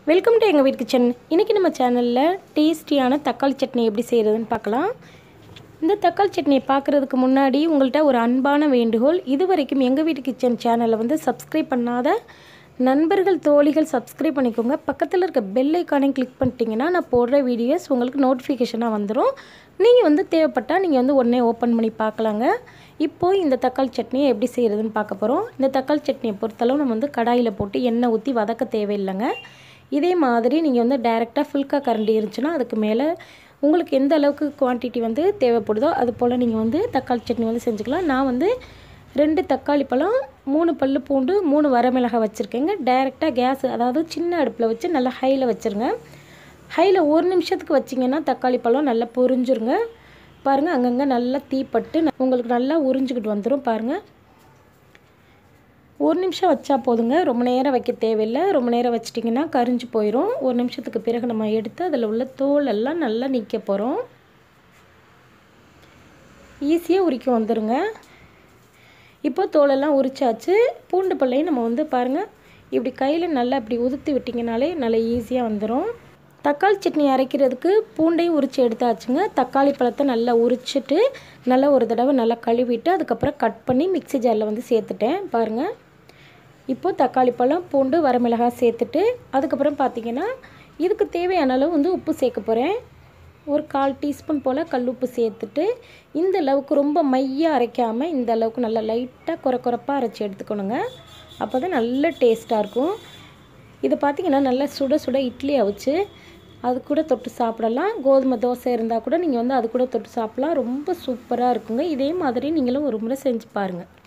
welcome to எங்கள் வீட்டு kitchen இன்றைக்கி நம்ம சேனலில் டேஸ்டியான தக்காளி சட்னி எப்படி செய்கிறதுன்னு பார்க்கலாம் இந்த தக்காளி சட்னியை பார்க்குறதுக்கு முன்னாடி உங்கள்கிட்ட ஒரு அன்பான வேண்டுகோள் இது வரைக்கும் எங்கள் வீட்டு கிச்சன் சேனலை வந்து சப்ஸ்கிரைப் பண்ணாத நண்பர்கள் தோழிகள் சப்ஸ்கிரைப் பண்ணிக்கோங்க பக்கத்தில் இருக்க பெல் ஐக்கானையும் கிளிக் பண்ணிட்டீங்கன்னா நான் போடுற வீடியோஸ் உங்களுக்கு நோட்டிஃபிகேஷனாக வந்துடும் நீங்கள் வந்து தேவைப்பட்டால் நீங்கள் வந்து உடனே ஓப்பன் பண்ணி பார்க்கலாங்க இப்போது இந்த தக்காளி சட்னியை எப்படி செய்கிறதுன்னு பார்க்க போகிறோம் இந்த தக்காளி சட்னியை பொறுத்தளவு நம்ம வந்து கடாயில் போட்டு எண்ணெய் ஊற்றி வதக்க தேவையில்லைங்க இதே மாதிரி நீங்கள் வந்து டைரெக்டாக ஃபுல்கா கரண்டி இருந்துச்சுன்னா அதுக்கு மேலே உங்களுக்கு எந்த அளவுக்கு குவான்டிட்டி வந்து தேவைப்படுதோ அது போல் நீங்கள் வந்து தக்காளி சட்னி வந்து செஞ்சுக்கலாம் நான் வந்து ரெண்டு தக்காளி பழம் மூணு பல்லு பூண்டு மூணு வரமிளகாய் வச்சுருக்கேங்க டைரெக்டாக கேஸ் அதாவது சின்ன அடுப்பில் வச்சு நல்லா ஹையில் வச்சுருங்க ஹையில் ஒரு நிமிஷத்துக்கு வச்சிங்கன்னா தக்காளி பழம் நல்லா பொரிஞ்சிருங்க பாருங்கள் அங்கங்கே நல்லா தீப்பட்டு உங்களுக்கு நல்லா உறிஞ்சிக்கிட்டு வந்துடும் பாருங்கள் ஒரு நிமிஷம் வச்சா போதுங்க ரொம்ப நேரம் வைக்க தேவையில்லை ரொம்ப நேரம் வச்சிட்டிங்கன்னா கரிஞ்சு போயிடும் ஒரு நிமிஷத்துக்கு பிறகு நம்ம எடுத்து அதில் உள்ள தோல் எல்லாம் நல்லா நீக்க போகிறோம் ஈஸியாக உரிக்க வந்துடுங்க இப்போ தோலெல்லாம் உரிச்சாச்சு பூண்டு பல்லையும் நம்ம வந்து பாருங்கள் இப்படி கையில் நல்லா இப்படி உதுத்து விட்டிங்கனாலே நல்லா ஈஸியாக வந்துடும் தக்காளி சட்னி அரைக்கிறதுக்கு பூண்டையும் உரித்து எடுத்தாச்சுங்க தக்காளி பழத்தை நல்லா உரிச்சிட்டு நல்லா ஒரு தடவை நல்லா கழுவிட்டு அதுக்கப்புறம் கட் பண்ணி மிக்ஸி ஜாரில் வந்து சேர்த்துட்டேன் பாருங்கள் இப்போது தக்காளி பழம் பூண்டு வரமிளகாய் சேர்த்துட்டு அதுக்கப்புறம் பார்த்திங்கன்னா இதுக்கு தேவையான அளவு வந்து உப்பு சேர்க்க போகிறேன் ஒரு கால் டீஸ்பூன் போல் கல் உப்பு சேர்த்துட்டு இந்த அளவுக்கு ரொம்ப மையாக அரைக்காமல் இந்த அளவுக்கு நல்லா லைட்டாக குறை குறைப்பாக அரைச்சி எடுத்துக்கணுங்க அப்போ தான் நல்ல டேஸ்ட்டாக இருக்கும் இதை பார்த்திங்கன்னா நல்லா சுட சுட இட்லி அவிச்சு அது கூட தொட்டு சாப்பிடலாம் கோதுமை தோசை இருந்தால் கூட நீங்கள் வந்து அது கூட தொட்டு சாப்பிடலாம் ரொம்ப சூப்பராக இருக்குங்க இதே மாதிரி நீங்களும் ஒரு முறை செஞ்சு பாருங்கள்